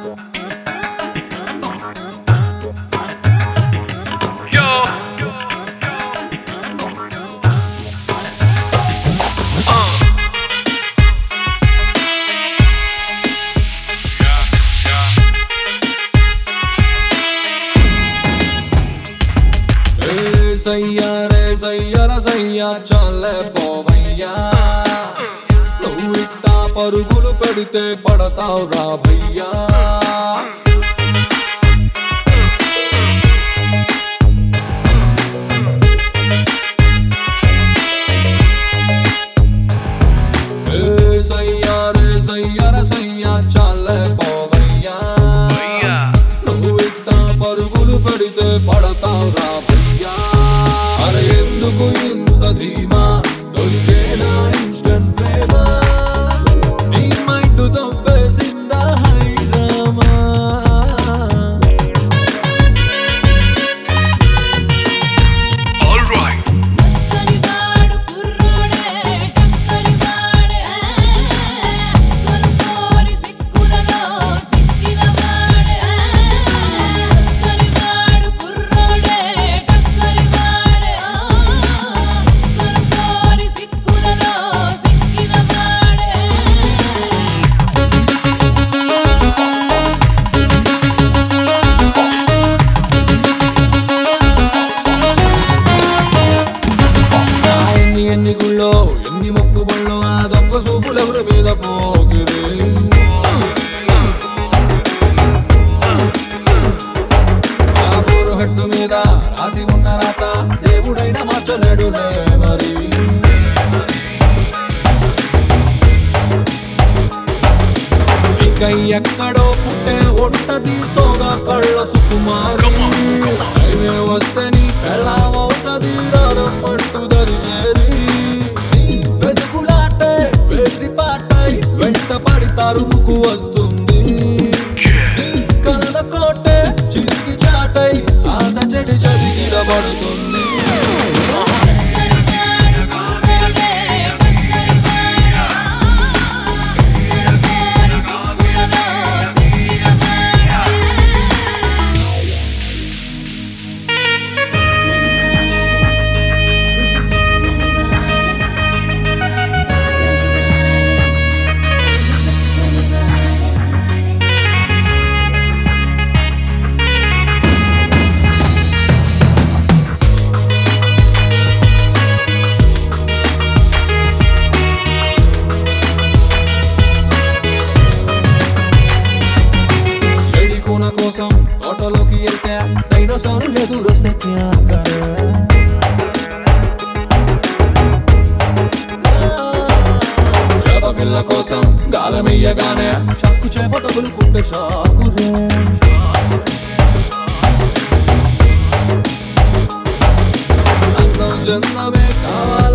సయ్యా రే సయ్యర సయ్యా చాలే పోవయ్యా నువ్వు ఇట్టా పరుగులు పెడితే పడతావు రా భయ్యా ఏ సయ్యా రే సయ్యర సయ్యా చాలే పోవయ్యా నువ్వు ఇట్టా పరుగులు పెడితే పడతావు రా భయ్యా అరే ఎందుకు ఇంత ధీమా దొరికేనా ఇన్స్టెంట్ ప్రేమ నీ మైండ్ తప్పేసిందా హైడ్రామా సక్కరివాడు కుర్రోడే టక్కరివాడే సుక్కను కోరి సిక్కులలో సిక్కినవాడే సక్కరివాడు కుర్రోడే టక్కరివాడే సుక్కను కోరి సిక్కులలో సిక్కినవాడే నా ఎన్ని ఎన్ని గుళ్ళో ఎన్ని మొక్కుబళ్ళు ఆ దొంగ సూపులెవరి మీద పోగిరి ఆ ఫోరు హెట్టు మీద రాసి ఉన్న రాత దేవుడైన మార్చలేడులే మరి ఇక ఎక్కడో పుట్టే ఉంటది సోగా కళ్ళ సుకుమారి హైవే వస్తే నీ పెళ్ళమవుతది రారం పట్టుదరి చేరి వెతుకులాటే వెర్రి పాటై వెంట పడి తరుముకు వస్తుంది నీ కలల కోటే చిరిగి చాటై ఆశ చెడి చదిగిల పడుతుంది సక్కరివాడు కుర్రోడే టక్కరివాడే సుక్కను కోరి సిక్కులలో సిక్కినవాడే ఎడికున కోసం తోటలోకి వెళ్తే డైనోసార్లు ఎదురొస్తే చేప పిల్ల కోసం గాలమెయ్యగానే షాకు చేప తగులుకుంటే షాకురే అందం చందమే కావాల